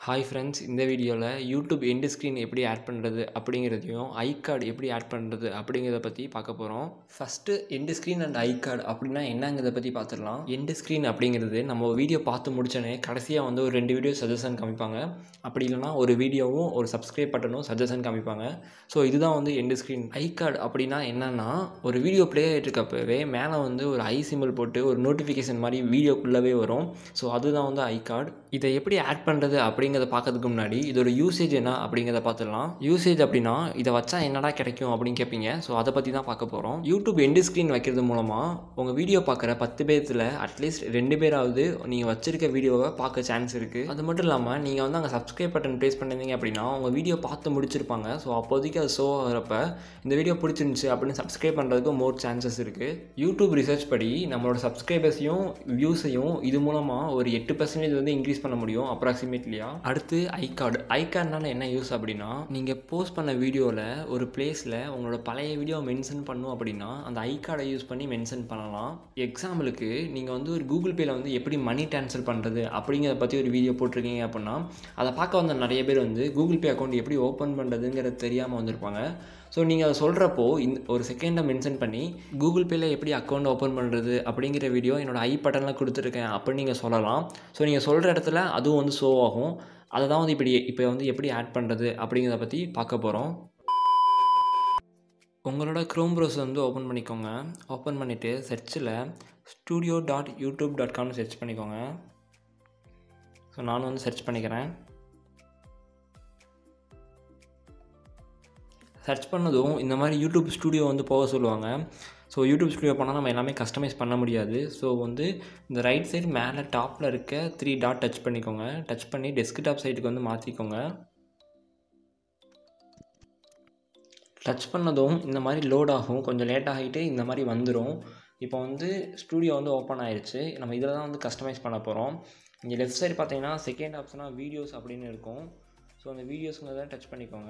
hi friends இந்த வீடியோவில் YouTube end screen எப்படி ஆட் பண்ணுறது அப்படிங்கிறதையும் ஐ கார்டு எப்படி ஆட் பண்ணுறது அப்படிங்கிறத பற்றி பார்க்க போகிறோம் first end screen and I card அப்படின்னா என்னங்கிறத பற்றி பார்த்துடலாம் எண்டு ஸ்க்ரீன் அப்படிங்கிறது நம்ம வீடியோ பார்த்து முடிச்சோடனே கடைசியாக வந்து ஒரு ரெண்டு வீடியோ சஜஷன் காமிப்பாங்க அப்படி இல்லைனா ஒரு வீடியோவும் ஒரு சப்ஸ்கிரைப் பட்டனும் சஜஷன் காமிப்பாங்க ஸோ இதுதான் வந்து எண்டு ஸ்க்ரீன் ஐ கார்டு அப்படின்னா என்னென்னா ஒரு வீடியோ ப்ளே ஆகிட்டு இருக்கப்பவே மேலே வந்து ஒரு ஐ சிம்பிள் போட்டு ஒரு நோட்டிஃபிகேஷன் மாதிரி வீடியோக்குள்ளவே வரும் ஸோ அதுதான் வந்து ஐ கார்டு இதை எப்படி ஆட் பண்ணுறது அப்படிங்கிறத பார்க்கறதுக்கு முன்னாடி இதோட யூசேஜ் என்ன அப்படிங்கிறத பார்த்துடலாம் யூசேஜ் அப்படின்னா இதை வச்சா என்னடா கிடைக்கும் அப்படின்னு கேட்பீங்க ஸோ அதை பற்றி தான் பார்க்க போகிறோம் யூடியூப் எண்டு ஸ்க்ரீன் வைக்கிறது மூலமாக உங்கள் வீடியோ பார்க்குற பத்து பேர்த்தில் அட்லீஸ்ட் ரெண்டு பேராவது நீங்கள் வச்சிருக்க வீடியோவை பார்க்க சான்ஸ் இருக்குது அது மட்டும் இல்லாமல் நீங்கள் வந்து அங்கே சப்ஸ்கிரைப் பட்டன் ப்ளேஸ் பண்ணிருந்தீங்க அப்படின்னா உங்கள் வீடியோ பார்த்து முடிச்சிருப்பாங்க ஸோ அப்போதைக்கு அது ஷோ ஆகிறப்ப இந்த வீடியோ பிடிச்சிருந்துச்சு அப்படின்னு சப்ஸ்கிரைப் பண்ணுறதுக்கு மோர் சான்சஸ் இருக்குது யூடியூப் ரிசர்ச் படி நம்மளோட சப்ஸ்கிரைபர்ஸையும் வியூஸையும் இது மூலமாக ஒரு எட்டு பர்சன்டேஜ் வந்து இன்க்ரீஸ் பண்ண முடியும் அப்ராக்சிமேட்லியா அடுத்து ஐ கார்டு ஐ கார்டுனால என்ன யூஸ் அப்படின்னா நீங்கள் போஸ்ட் பண்ண வீடியோவில் ஒரு பிளேஸில் உங்களோட பழைய வீடியோ மென்ஷன் பண்ணும் அப்படின்னா அந்த ஐ கார்டை யூஸ் பண்ணி மென்ஷன் பண்ணலாம் எக்ஸாம்பிளுக்கு நீங்கள் வந்து ஒரு கூகுள் பேயில் வந்து எப்படி மணி ட்ரான்ஸ்ஃபர் பண்ணுறது அப்படிங்கிறத பற்றி ஒரு வீடியோ போட்டிருக்கீங்க அப்படின்னா அதை பார்க்க வந்த நிறைய பேர் வந்து கூகுள் பே அக்கௌண்ட் எப்படி ஓப்பன் பண்ணுறதுங்கிறது தெரியாமல் வந்திருப்பாங்க ஸோ நீங்கள் அதை சொல்கிறப்போ இந்த ஒரு செகண்டை மென்ஷன் பண்ணி கூகுள் பேயில் எப்படி அக்கௌண்ட் ஓப்பன் பண்ணுறது அப்படிங்கிற வீடியோ என்னோட ஐ பட்டனில் கொடுத்துருக்கேன் அப்படின்னு நீங்கள் சொல்லலாம் ஸோ நீங்கள் சொல்கிற இடத்துல அதுவும் வந்து ஷோ ஆகும் அதை தான் வந்து இப்படி இப்போ வந்து எப்படி ஆட் பண்ணுறது அப்படிங்கிறத பற்றி பார்க்க போகிறோம் உங்களோட க்ரோம் ப்ரௌசர் வந்து ஓப்பன் பண்ணிக்கோங்க ஓப்பன் பண்ணிவிட்டு செர்ச்சில் ஸ்டூடியோ டாட் யூடியூப் டாட் காம்னு சர்ச் பண்ணிக்கோங்க ஸோ நானும் வந்து சர்ச் பண்ணிக்கிறேன் சர்ச் பண்ணதும் இந்த மாதிரி யூடியூப் ஸ்டூடியோ வந்து போக சொல்லுவாங்க ஸோ யூடியூப் ஸ்டுடியோ போனால் நம்ம எல்லாமே கஸ்டமைஸ் பண்ண முடியாது ஸோ வந்து இந்த ரைட் சைடு மேலே டாப்பில் இருக்க த்ரீ டாட் டச் பண்ணிக்கோங்க டச் பண்ணி டெஸ்க்டாப் சைட்டுக்கு வந்து மாற்றிக்கோங்க டச் பண்ணதும் இந்த மாதிரி லோட் ஆகும் கொஞ்சம் லேட் ஆகிட்டு இந்த மாதிரி வந்துடும் இப்போ வந்து ஸ்டூடியோ வந்து ஓப்பன் ஆயிடுச்சு நம்ம இதில் தான் வந்து கஸ்டமைஸ் பண்ண போகிறோம் இங்கே லெஃப்ட் சைடு பார்த்தீங்கன்னா செகண்ட் ஆப்ஷனாக வீடியோஸ் அப்படின்னு இருக்கும் ஸோ அந்த வீடியோஸுங்கிறத டச் பண்ணிக்கோங்க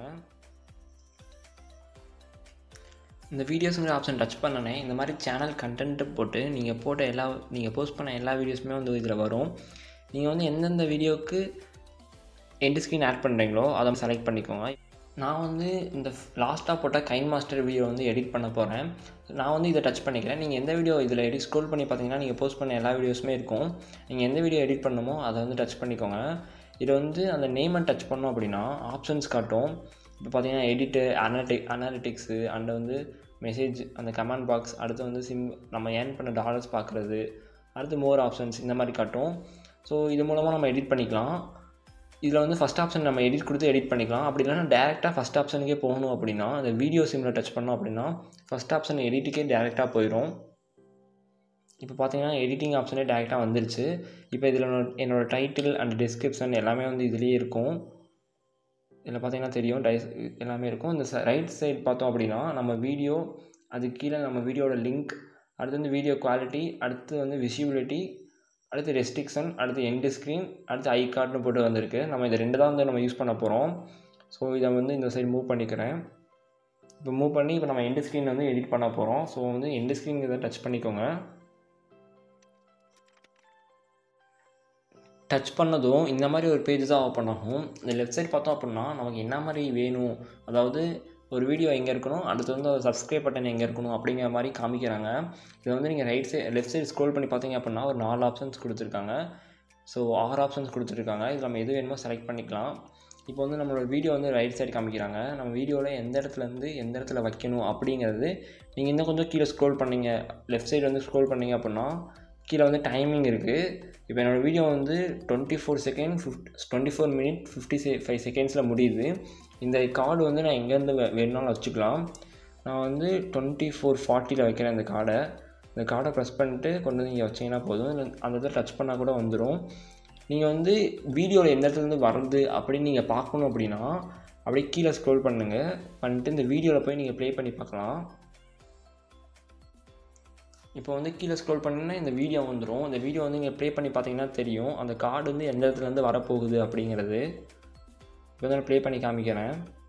இந்த வீடியோஸுங்கிற ஆப்ஷன் டச் பண்ணனே இந்த மாதிரி சேனல் கண்டென்ட்டு போட்டு நீங்கள் போட்ட எல்லா நீங்கள் போஸ்ட் பண்ண எல்லா வீடியோஸுமே வந்து இதில் வரும் நீங்கள் வந்து எந்தெந்த வீடியோவுக்கு எண்டு ஸ்க்ரீன் ஆட் பண்ணுறீங்களோ அதை செலக்ட் பண்ணிக்கோங்க நான் வந்து இந்த லாஸ்ட்டாக போட்ட கைன் மாஸ்டர் வீடியோ வந்து எடிட் பண்ண போகிறேன் நான் வந்து இதை டச் பண்ணிக்கிறேன் நீங்கள் எந்த வீடியோ இதில் எடிட் ஸ்க்ரோல் பண்ணி பார்த்தீங்கன்னா நீங்கள் போஸ்ட் பண்ண எல்லா வீடியோஸுமே இருக்கும் நீங்கள் எந்த வீடியோ எடிட் பண்ணணுமோ அதை வந்து டச் பண்ணிக்கோங்க இது வந்து அந்த நேமை டச் பண்ணோம் அப்படின்னா ஆப்ஷன்ஸ் காட்டும் இப்போ பார்த்தீங்கன்னா எடிட்டு அனலிட்டிக் அனாலிட்டிக்ஸு அண்ட் வந்து மெசேஜ் அந்த கமெண்ட் பாக்ஸ் அடுத்து வந்து சிம் நம்ம ஏர்ன் பண்ண டாலர்ஸ் பார்க்குறது அடுத்து மோர் ஆப்ஷன்ஸ் இந்த மாதிரி காட்டும் ஸோ இது மூலமாக நம்ம எடிட் பண்ணிக்கலாம் இதில் வந்து ஃபஸ்ட் ஆப்ஷன் நம்ம எடிட் கொடுத்து எடிட் பண்ணிக்கலாம் அப்படி இல்லைனா டேரெக்டாக ஃபஸ்ட் ஆப்ஷனுக்கே போகணும் அப்படின்னா அந்த வீடியோ சிம்மில் டச் பண்ணோம் அப்படின்னா ஃபஸ்ட் ஆப்ஷன் எடிட்டுக்கே டேரெக்டாக போயிடும் இப்போ பார்த்தீங்கன்னா எடிட்டிங் ஆப்ஷனே டேரெக்டாக வந்துருச்சு இப்போ இதில் என்னோடய டைட்டில் அண்ட் டிஸ்கிரிப்ஷன் எல்லாமே வந்து இதுலேயே இருக்கும் இதில் பார்த்தீங்கன்னா தெரியும் டைஸ் எல்லாமே இருக்கும் இந்த ரைட் சைட் பார்த்தோம் அப்படின்னா நம்ம வீடியோ அது கீழே நம்ம வீடியோட லிங்க் அடுத்து வந்து வீடியோ குவாலிட்டி அடுத்து வந்து விசிபிலிட்டி அடுத்து ரெஸ்ட்ரிக்ஷன் அடுத்து எண்டு ஸ்க்ரீன் அடுத்து ஐ கார்டுன்னு போட்டு வந்திருக்கு நம்ம இதை ரெண்டு தான் வந்து நம்ம யூஸ் பண்ண போகிறோம் ஸோ இதை வந்து இந்த சைடு மூவ் பண்ணிக்கிறேன் இப்போ மூவ் பண்ணி இப்போ நம்ம எண்டு ஸ்க்ரீன் வந்து எடிட் பண்ண போகிறோம் ஸோ வந்து எண்டு ஸ்க்ரீன் இதை டச் பண்ணிக்கோங்க டச் பண்ணதும் இந்த மாதிரி ஒரு பேஜ் தான் ஓப்பன் ஆகும் இந்த லெஃப்ட் சைட் பார்த்தோம் அப்படின்னா நமக்கு என்ன மாதிரி வேணும் அதாவது ஒரு வீடியோ எங்கே இருக்கணும் அடுத்து வந்து ஒரு சப்ஸ்கிரைப் பட்டன் எங்கே இருக்கணும் அப்படிங்கிற மாதிரி காமிக்கிறாங்க இதை வந்து நீங்கள் right side left side scroll பண்ணி பார்த்தீங்க அப்படின்னா ஒரு நாலு ஆப்ஷன்ஸ் கொடுத்துருக்காங்க ஸோ ஆறு ஆப்ஷன்ஸ் கொடுத்துருக்காங்க இதில் நம்ம எது வேணுமோ செலக்ட் பண்ணிக்கலாம் இப்போ வந்து நம்மளோட வீடியோ வந்து ரைட் சைடு காமிக்கிறாங்க நம்ம வீடியோவில் எந்த இடத்துலேருந்து எந்த இடத்துல வைக்கணும் அப்படிங்கிறது நீங்கள் இன்னும் கொஞ்சம் கீழே ஸ்க்ரோல் பண்ணீங்க லெஃப்ட் சைடு வந்து ஸ்க்ரோல் பண்ணீங்க அப்படின்னா கீழே வந்து டைமிங் இருக்குது இப்போ என்னோடய வீடியோ வந்து twenty four second fifty twenty four minute fifty செ ஃபைவ் செகண்ட்ஸில் முடியுது இந்த கார்டு வந்து நான் எங்கேருந்து வேணுனாலும் வச்சுக்கலாம் நான் வந்து டுவெண்ட்டி ஃபோர் ஃபார்ட்டியில் வைக்கிறேன் இந்த கார்டை இந்த கார்டை ப்ரெஸ் பண்ணிட்டு கொண்டு வந்து இங்கே வச்சிங்கன்னா போதும் அந்த இடத்துல டச் பண்ணால் கூட வந்துடும் நீங்கள் வந்து வீடியோவில் எந்த இடத்துலேருந்து வருது அப்படின்னு நீங்கள் பார்க்கணும் அப்படின்னா அப்படியே கீழே ஸ்க்ரோல் பண்ணுங்கள் பண்ணிட்டு இந்த வீடியோவில் போய் நீங்கள் ப்ளே பண்ணி பார்க்கலாம் இப்போ வந்து கீழே ஸ்க்ரோல் பண்ணிங்கன்னா இந்த வீடியோ வந்துடும் இந்த வீடியோ வந்து நீங்கள் ப்ளே பண்ணி பார்த்தீங்கன்னா தெரியும் அந்த கார்டு வந்து எந்த இடத்துலேருந்து வரப்போகுது அப்படிங்கிறது இப்போ வந்து நான் ப்ளே பண்ணி காமிக்கிறேன்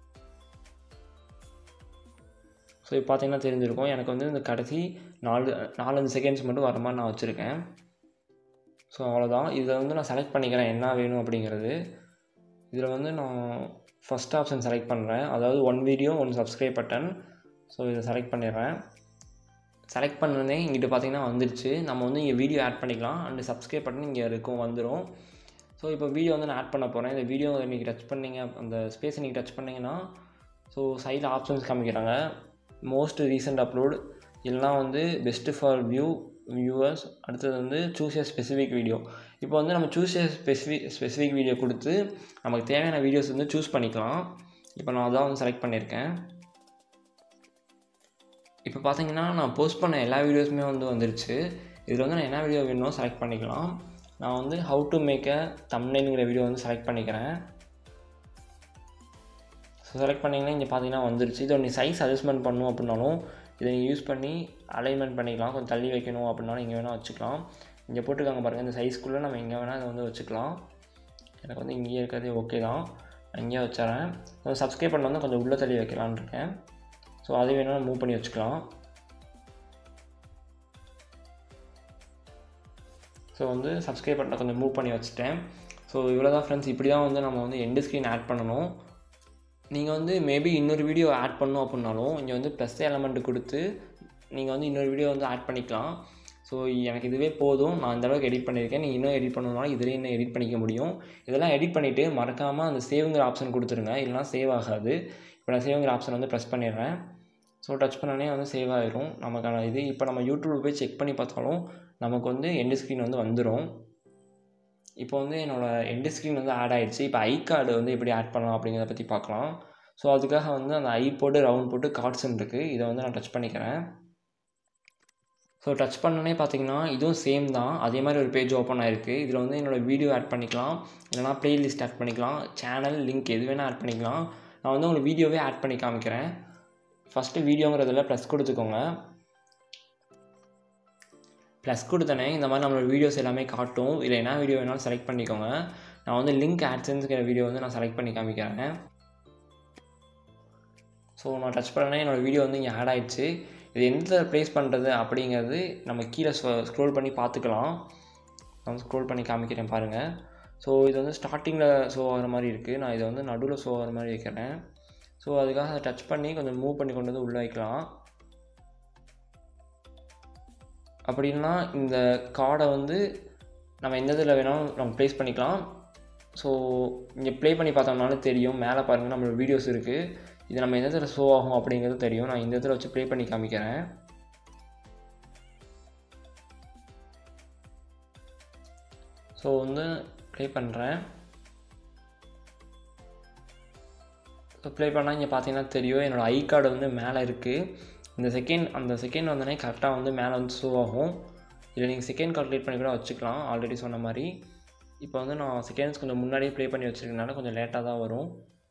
ஸோ இப்போ பார்த்தீங்கன்னா தெரிஞ்சிருக்கும் எனக்கு வந்து இந்த கடைசி நாலு நாலஞ்சு செகண்ட்ஸ் மட்டும் வர மாதிரி நான் வச்சுருக்கேன் ஸோ அவ்வளோதான் இதை வந்து நான் செலக்ட் பண்ணிக்கிறேன் என்ன வேணும் அப்படிங்கிறது இதில் வந்து நான் ஃபஸ்ட் ஆப்ஷன் செலக்ட் பண்ணுறேன் அதாவது one video one subscribe button so இதை செலக்ட் பண்ணிடுறேன் செலக்ட் பண்ணனே இங்கிட்ட பார்த்தீங்கன்னா வந்துடுச்சு நம்ம வந்து இங்கே வீடியோ ஆட் பண்ணிக்கலாம் அண்டு சப்ஸ்கிரைப் பட்டன் இங்கே இருக்கும் வந்துடும் ஸோ இப்போ வீடியோ வந்து நான் ஆட் பண்ண போகிறேன் இந்த வீடியோ நீங்கள் டச் பண்ணீங்க அந்த ஸ்பேஸை நீங்கள் டச் பண்ணிங்கன்னா ஸோ சைடில் ஆப்ஷன்ஸ் காமிக்கிறாங்க மோஸ்ட் ரீசெண்ட் அப்லோட் எல்லாம் வந்து பெஸ்ட்டு ஃபார் வியூ வியூவர்ஸ் அடுத்தது வந்து சூஸ் ஏ ஸ்பெசிஃபிக் வீடியோ இப்போ வந்து நம்ம choose a specific specific video கொடுத்து நமக்கு தேவையான வீடியோஸ் வந்து சூஸ் பண்ணிக்கலாம் இப்போ நான் அதான் வந்து செலக்ட் பண்ணியிருக்கேன் இப்போ பார்த்தீங்கன்னா நான் போஸ்ட் பண்ண எல்லா வீடியோஸுமே வந்து வந்துருச்சு இதில் வந்து நான் என்ன வீடியோ வேணுமோ செலக்ட் பண்ணிக்கலாம் நான் வந்து ஹவு டு மேக் அ தம்னைங்கிற வீடியோ வந்து செலக்ட் பண்ணிக்கிறேன் ஸோ செலக்ட் பண்ணிங்கன்னா இங்கே பார்த்தீங்கன்னா வந்துருச்சு இதை நீ சைஸ் அட்ஜஸ்ட்மெண்ட் பண்ணணும் அப்படின்னாலும் இதை நீங்கள் யூஸ் பண்ணி அலைன்மெண்ட் பண்ணிக்கலாம் கொஞ்சம் தள்ளி வைக்கணும் அப்படின்னாலும் இங்கே வேணால் வச்சுக்கலாம் இங்கே போட்டிருக்காங்க பாருங்கள் இந்த சைஸ்க்குள்ளே நம்ம எங்கே வேணால் இதை வந்து வச்சுக்கலாம் எனக்கு வந்து இங்கேயே இருக்கிறதே ஓகே தான் நான் இங்கேயே வச்சுறேன் சப்ஸ்கிரைப் பண்ண வந்து கொஞ்சம் உள்ளே தள்ளி வைக்கலான்னு இருக்கேன் ஸோ அதை வேணாலும் மூவ் பண்ணி வச்சுக்கலாம் ஸோ வந்து சப்ஸ்கிரைப் பண்ண கொஞ்சம் மூவ் பண்ணி வச்சுட்டேன் ஸோ இவ்வளோ தான் ஃப்ரெண்ட்ஸ் இப்படி தான் வந்து நம்ம வந்து எண்டு ஸ்க்ரீன் ஆட் பண்ணணும் நீங்கள் வந்து மேபி இன்னொரு வீடியோ ஆட் பண்ணணும் அப்படின்னாலும் இங்கே வந்து ப்ளஸ் எலமெண்ட் கொடுத்து நீங்கள் வந்து இன்னொரு வீடியோ வந்து ஆட் பண்ணிக்கலாம் ஸோ எனக்கு இதுவே போதும் நான் இந்த அளவுக்கு எடிட் பண்ணியிருக்கேன் நீங்கள் இன்னும் எடிட் பண்ணணும்னாலும் இதிலே இன்னும் எடிட் பண்ணிக்க முடியும் இதெல்லாம் எடிட் பண்ணிவிட்டு மறக்காமல் அந்த சேவுங்கிற ஆப்ஷன் கொடுத்துருங்க இல்லைனா சேவ் ஆகாது இப்போ நான் சேவுங்கிற ஆப்ஷன் வந்து ப்ரெஸ் பண்ணிடுறேன் ஸோ டச் பண்ணோடனே வந்து சேவ் ஆகிரும் நமக்கான இது இப்போ நம்ம யூடியூப்பில் போய் செக் பண்ணி பார்த்தாலும் நமக்கு வந்து எண்டு ஸ்க்ரீன் வந்து வந்துடும் இப்போ வந்து என்னோடய எண்டு ஸ்க்ரீன் வந்து ஆட் ஆகிடுச்சு இப்போ ஐ கார்டு வந்து எப்படி ஆட் பண்ணலாம் அப்படிங்கிறத பற்றி பார்க்கலாம் ஸோ அதுக்காக வந்து அந்த ஐ போட்டு ரவுண்ட் போட்டு கார்ட்ஸ்ன்னு இருக்குது இதை வந்து நான் டச் பண்ணிக்கிறேன் ஸோ டச் பண்ணனே பார்த்தீங்கன்னா இதுவும் சேம் தான் அதே மாதிரி ஒரு பேஜ் ஓப்பன் ஆகிருக்கு இதில் வந்து என்னோடய வீடியோ ஆட் பண்ணிக்கலாம் இல்லைனா ப்ளேலிஸ்ட் ஆட் பண்ணிக்கலாம் சேனல் லிங்க் எது வேணால் ஆட் பண்ணிக்கலாம் நான் வந்து உங்களுக்கு வீடியோவே ஆட் பண்ணி காமிக்கிறேன் ஃபஸ்ட்டு வீடியோங்கிறதுல ப்ளஸ் கொடுத்துக்கோங்க ப்ளஸ் கொடுத்தனே இந்த மாதிரி நம்மளோட வீடியோஸ் எல்லாமே காட்டும் இல்லை என்ன வீடியோ வேணாலும் செலக்ட் பண்ணிக்கோங்க நான் வந்து லிங்க் ஆட்ஸன்ஸுங்கிற வீடியோ வந்து நான் செலக்ட் பண்ணி காமிக்கிறேன் ஸோ நான் டச் பண்ணனே என்னோடய வீடியோ வந்து இங்கே ஆட் ஆகிடுச்சு இது எந்த ப்ளேஸ் பண்ணுறது அப்படிங்கிறது நம்ம கீழே ஸ்க்ரோல் பண்ணி பார்த்துக்கலாம் நான் ஸ்க்ரோல் பண்ணி காமிக்கிறேன் பாருங்கள் ஸோ இது வந்து ஸ்டார்டிங்கில் ஷோ ஆகிற மாதிரி இருக்குது நான் இதை வந்து நடுவில் ஷோ ஆகிற மாதிரி வைக்கிறேன் ஸோ அதுக்காக அதை டச் பண்ணி கொஞ்சம் மூவ் பண்ணி கொண்டு வந்து உள்ளே வைக்கலாம் அப்படின்னா இந்த கார்டை வந்து நம்ம எந்த இதில் வேணாலும் நம்ம ப்ளேஸ் பண்ணிக்கலாம் ஸோ இங்கே ப்ளே பண்ணி பார்த்தோம்னாலும் தெரியும் மேலே பாருங்கள் நம்மளோட வீடியோஸ் இருக்குது இது நம்ம எந்த இதில் ஷோ ஆகும் அப்படிங்கிறது தெரியும் நான் இந்த இடத்துல வச்சு ப்ளே பண்ணி காமிக்கிறேன் ஸோ வந்து ப்ளே பண்ணுறேன் ஸோ ப்ளே பண்ணால் இங்கே பார்த்தீங்கன்னா தெரியும் என்னோடய ஐ கார்டு வந்து மேலே இருக்குது இந்த செகண்ட் அந்த செகண்ட் வந்தோடனே கரெக்டாக வந்து மேலே வந்து ஷோ ஆகும் இதில் நீங்கள் செகண்ட் கால்குலேட் பண்ணி கூட வச்சுக்கலாம் ஆல்ரெடி சொன்ன மாதிரி இப்போ வந்து நான் செகண்ட்ஸ் கொஞ்சம் முன்னாடியே ப்ளே பண்ணி வச்சுருக்கனால கொஞ்சம் லேட்டாக தான் வரும்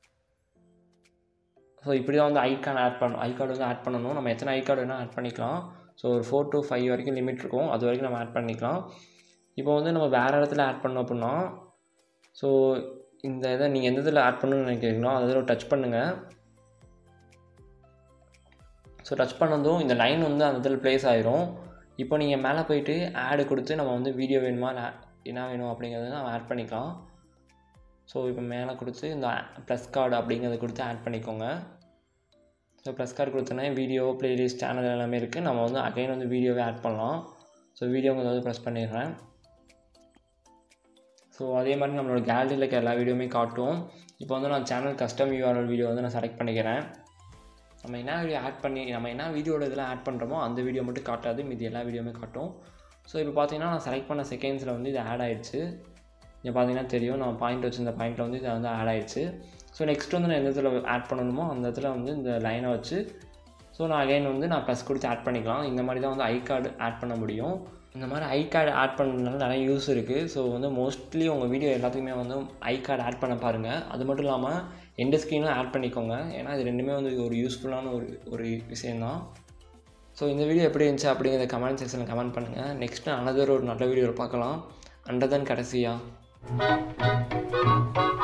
ஸோ இப்படி தான் வந்து ஐ கார்டு ஆட் பண்ணணும் ஐ கார்டு வந்து ஆட் பண்ணணும் நம்ம எத்தனை ஐ கார்டு வேணால் ஆட் பண்ணிக்கலாம் ஸோ ஒரு ஃபோர் டு ஃபைவ் வரைக்கும் லிமிட் இருக்கும் அது வரைக்கும் நம்ம ஆட் பண்ணிக்கலாம் இப்போ வந்து நம்ம வேறு இடத்துல ஆட் பண்ணோம் அப்படின்னா ஸோ இந்த இதை நீங்கள் எந்த இதில் ஆட் பண்ணணும்னு நினைக்கிறீங்களோ அதில் டச் பண்ணுங்கள் ஸோ டச் பண்ணதும் இந்த லைன் வந்து அந்த இதில் ப்ளேஸ் ஆயிரும் இப்போ நீங்கள் மேலே போயிட்டு ஆடு கொடுத்து நம்ம வந்து வீடியோ வேணுமா இல்லை என்ன வேணும் அப்படிங்கிறத நம்ம ஆட் பண்ணிக்கலாம் ஸோ இப்போ மேலே கொடுத்து இந்த ப்ளஸ் கார்டு அப்படிங்கிறத கொடுத்து ஆட் பண்ணிக்கோங்க ஸோ ப்ளஸ் கார்டு கொடுத்தோன்னே வீடியோ ப்ளேலிஸ்ட் சேனல் எல்லாமே இருக்குது நம்ம வந்து அகைன் வந்து வீடியோவே ஆட் பண்ணலாம் ஸோ வீடியோங்கிறத வந்து ப்ரெஸ் பண்ணிடுறேன் ஸோ அதே மாதிரி நம்மளோட கேலரியில் இருக்க எல்லா வீடியோவுமே காட்டும் இப்போ வந்து நான் சேனல் கஸ்டம் யூஆர்எல் வீடியோ வந்து நான் செலக்ட் பண்ணிக்கிறேன் நம்ம என்ன வீடியோ ஆட் பண்ணி நம்ம என்ன வீடியோட இதெல்லாம் ஆட் பண்ணுறோமோ அந்த வீடியோ மட்டும் காட்டாது மீதி எல்லா வீடியோவுமே காட்டும் ஸோ இப்போ பார்த்தீங்கன்னா நான் செலக்ட் பண்ண செகண்ட்ஸில் வந்து இது ஆட் ஆயிடுச்சு இங்கே பார்த்தீங்கன்னா தெரியும் நான் பாயிண்ட் வச்சு இந்த பாயிண்ட்டில் வந்து இது வந்து ஆட் ஆயிடுச்சு ஸோ நெக்ஸ்ட் வந்து நான் எந்த இடத்துல ஆட் பண்ணணுமோ அந்த இடத்துல வந்து இந்த லைனை வச்சு ஸோ நான் அகைன் வந்து நான் ப்ளஸ் கொடுத்து ஆட் பண்ணிக்கலாம் இந்த மாதிரி தான் வந்து ஐ கார்டு ஆட் பண்ண முடியும் இந்த மாதிரி ஐ கார்டு ஆட் பண்ணுறதுனால நிறைய யூஸ் இருக்குது ஸோ வந்து மோஸ்ட்லி உங்கள் வீடியோ எல்லாத்துக்குமே வந்து ஐ கார்டு ஆட் பண்ண பாருங்கள் அது மட்டும் இல்லாமல் எந்த ஸ்க்ரீனும் ஆட் பண்ணிக்கோங்க ஏன்னா இது ரெண்டுமே வந்து ஒரு யூஸ்ஃபுல்லான ஒரு ஒரு விஷயந்தான் ஸோ இந்த வீடியோ எப்படி இருந்துச்சு அப்படிங்கிறத கமெண்ட் செக்ஷனில் கமெண்ட் பண்ணுங்கள் நெக்ஸ்ட்டு அனதர் ஒரு நல்ல வீடியோவில் பார்க்கலாம் அண்டர் தென் கடைசியாக